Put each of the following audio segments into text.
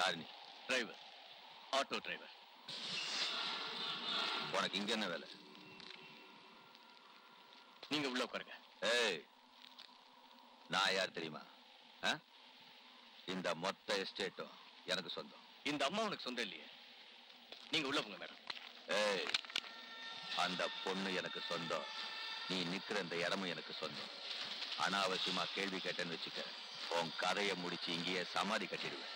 யார் நீ driver auto driver உனக்கு இங்க என்ன வேலை நீங்க உள்ள உட்காருங்க ஏய் நான் யார் தெரியுமா ஆ? இந்த மொத்த எஸ்டேட்டும் எனக்கு சொந்தம் இந்த அம்மா உனக்கு சொந்தம் இல்லையே நீங்க உள்ள போங்க மேடம் ஏய் அந்த பொண்ணு எனக்கு சொந்தம் நீ நிக்கிற இந்த இடமும் எனக்கு சொந்தம் அனாவசியமா கேள்வி கேட்டேன்னு வச்சுக்க உன் கதையை முடிச்சு இங்கேயே சமாதி கட்டிடுவேன்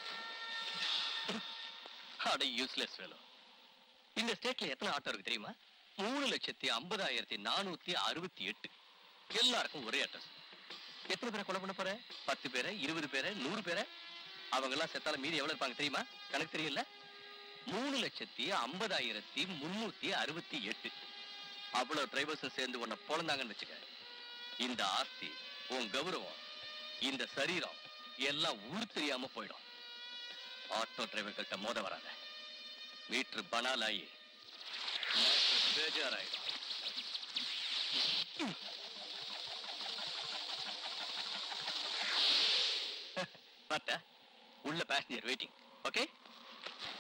அட யூஸ்லெஸ் வேலோ இந்த ஸ்டேட்ல எத்தனை ஆட்டோ இருக்கு தெரியுமா மூணு லட்சத்தி ஐம்பதாயிரத்தி நானூத்தி அறுபத்தி எட்டு எல்லாருக்கும் ஒரே அட்ரஸ் எத்தனை பேரை கொலை பண்ண போற பத்து பேரை இருபது பேரை நூறு பேரை அவங்க எல்லாம் செத்தால மீதி எவ்வளவு இருப்பாங்க தெரியுமா கணக்கு தெரியல மூணு லட்சத்தி ஐம்பதாயிரத்தி முன்னூத்தி அறுபத்தி எட்டு அவ்வளவு டிரைவர்ஸும் சேர்ந்து உன்னை பொழந்தாங்கன்னு வச்சுக்க இந்த ஆஸ்தி உன் கௌரவம் இந்த சரீரம் எல்லாம் ஊர் தெரியாம போயிடும் ஆட்டோ டிரைவர்கள்ட்ட மோத வராத மீட்டர் பனால் ஆகி பேஜாராயிடும் பார்த்த உள்ள பேசஞ்சர் வெயிட்டிங் ஓகே